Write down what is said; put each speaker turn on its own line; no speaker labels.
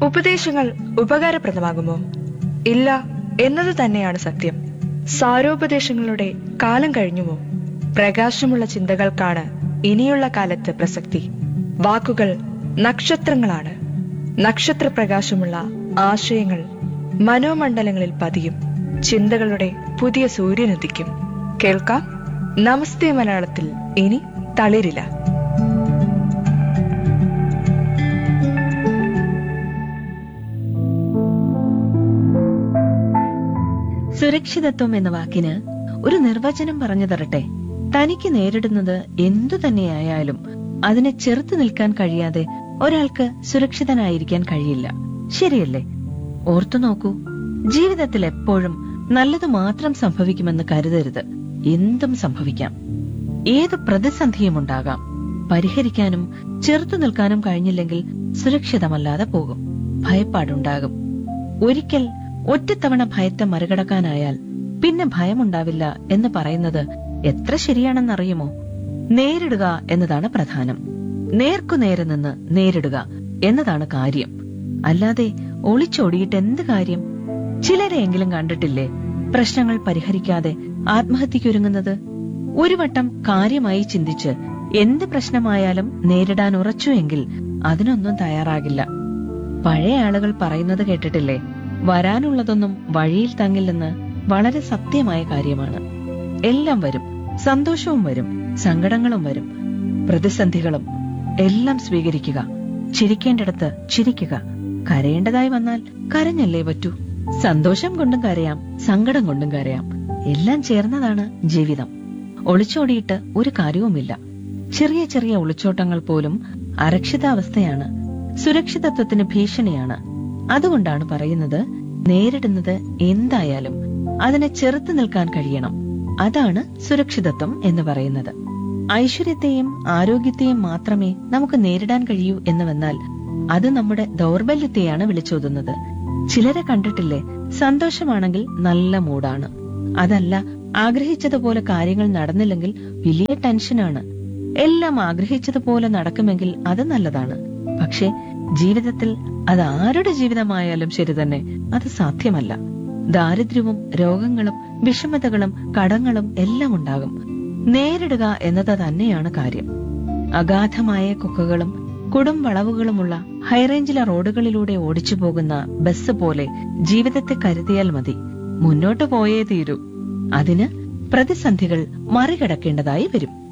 ഉപദേശങ്ങൾ ഉപകാരപ്രദമാകുമോ ഇല്ല എന്നത് തന്നെയാണ് സത്യം സാരോപദേശങ്ങളുടെ കാലം കഴിഞ്ഞുമോ പ്രകാശമുള്ള ചിന്തകൾക്കാണ് ഇനിയുള്ള കാലത്ത് പ്രസക്തി വാക്കുകൾ നക്ഷത്രങ്ങളാണ് നക്ഷത്രപ്രകാശമുള്ള ആശയങ്ങൾ മനോമണ്ഡലങ്ങളിൽ പതിയും ചിന്തകളുടെ പുതിയ സൂര്യനുദിക്കും കേൾക്കാം നമസ്തേ മലയാളത്തിൽ ഇനി തളിരില്ല
സുരക്ഷിതത്വം എന്ന വാക്കിന് ഒരു നിർവചനം പറഞ്ഞു തരട്ടെ തനിക്ക് നേരിടുന്നത് എന്തു തന്നെയായാലും അതിനെ ചെറുത്തു നിൽക്കാൻ കഴിയാതെ ഒരാൾക്ക് സുരക്ഷിതനായിരിക്കാൻ കഴിയില്ല ശരിയല്ലേ ഓർത്തു നോക്കൂ ജീവിതത്തിൽ എപ്പോഴും നല്ലത് മാത്രം സംഭവിക്കുമെന്ന് കരുതരുത് എന്തും സംഭവിക്കാം ഏത് പ്രതിസന്ധിയും ഉണ്ടാകാം പരിഹരിക്കാനും ചെറുത്തു നിൽക്കാനും കഴിഞ്ഞില്ലെങ്കിൽ സുരക്ഷിതമല്ലാതെ പോകും ഭയപ്പാടുണ്ടാകും ഒരിക്കൽ ഒറ്റത്തവണ ഭയത്തെ മറികടക്കാനായാൽ പിന്നെ ഭയമുണ്ടാവില്ല എന്ന് പറയുന്നത് എത്ര ശരിയാണെന്നറിയുമോ നേരിടുക എന്നതാണ് പ്രധാനം നേർക്കുനേരെ നിന്ന് നേരിടുക എന്നതാണ് കാര്യം അല്ലാതെ ഒളിച്ചോടിയിട്ട് എന്ത് കാര്യം ചിലരെയെങ്കിലും കണ്ടിട്ടില്ലേ പ്രശ്നങ്ങൾ പരിഹരിക്കാതെ ആത്മഹത്യക്കൊരുങ്ങുന്നത് ഒരു വട്ടം കാര്യമായി ചിന്തിച്ച് എന്ത് പ്രശ്നമായാലും നേരിടാൻ ഉറച്ചു എങ്കിൽ അതിനൊന്നും തയ്യാറാകില്ല പഴയ ആളുകൾ പറയുന്നത് കേട്ടിട്ടില്ലേ വരാനുള്ളതൊന്നും വഴിയിൽ തങ്ങില്ലെന്ന് വളരെ സത്യമായ കാര്യമാണ് എല്ലാം വരും സന്തോഷവും വരും സങ്കടങ്ങളും വരും പ്രതിസന്ധികളും എല്ലാം സ്വീകരിക്കുക ചിരിക്കേണ്ടിടത്ത് ചിരിക്കുക കരയേണ്ടതായി വന്നാൽ കരഞ്ഞല്ലേ പറ്റൂ സന്തോഷം കൊണ്ടും കരയാം സങ്കടം കൊണ്ടും കരയാം എല്ലാം ചേർന്നതാണ് ജീവിതം ഒളിച്ചോടിയിട്ട് ഒരു കാര്യവുമില്ല ചെറിയ ചെറിയ ഒളിച്ചോട്ടങ്ങൾ പോലും അരക്ഷിതാവസ്ഥയാണ് സുരക്ഷിതത്വത്തിന് ഭീഷണിയാണ് അതുകൊണ്ടാണ് പറയുന്നത് നേരിടുന്നത് എന്തായാലും അതിനെ ചെറുത്തു നിൽക്കാൻ കഴിയണം അതാണ് സുരക്ഷിതത്വം എന്ന് പറയുന്നത് ഐശ്വര്യത്തെയും ആരോഗ്യത്തെയും മാത്രമേ നമുക്ക് നേരിടാൻ കഴിയൂ എന്ന് വന്നാൽ അത് നമ്മുടെ ദൗർബല്യത്തെയാണ് വിളിച്ചോതുന്നത് ചിലരെ കണ്ടിട്ടില്ലേ സന്തോഷമാണെങ്കിൽ നല്ല മൂടാണ് അതല്ല ആഗ്രഹിച്ചതുപോലെ കാര്യങ്ങൾ നടന്നില്ലെങ്കിൽ വലിയ ടെൻഷനാണ് എല്ലാം ആഗ്രഹിച്ചതുപോലെ നടക്കുമെങ്കിൽ അത് നല്ലതാണ് പക്ഷെ ജീവിതത്തിൽ അത് ആരുടെ ജീവിതമായാലും ശരി തന്നെ അത് സാധ്യമല്ല ദാരിദ്ര്യവും രോഗങ്ങളും വിഷമതകളും കടങ്ങളും എല്ലാം ഉണ്ടാകും നേരിടുക എന്നത് തന്നെയാണ് കാര്യം അഗാധമായ കുക്കകളും കൊടും വളവുകളുമുള്ള ഹൈറേഞ്ചിലെ റോഡുകളിലൂടെ ഓടിച്ചു പോകുന്ന ബസ് പോലെ ജീവിതത്തെ കരുതിയാൽ മതി മുന്നോട്ടു പോയേ തീരൂ അതിന് പ്രതിസന്ധികൾ മറികടക്കേണ്ടതായി വരും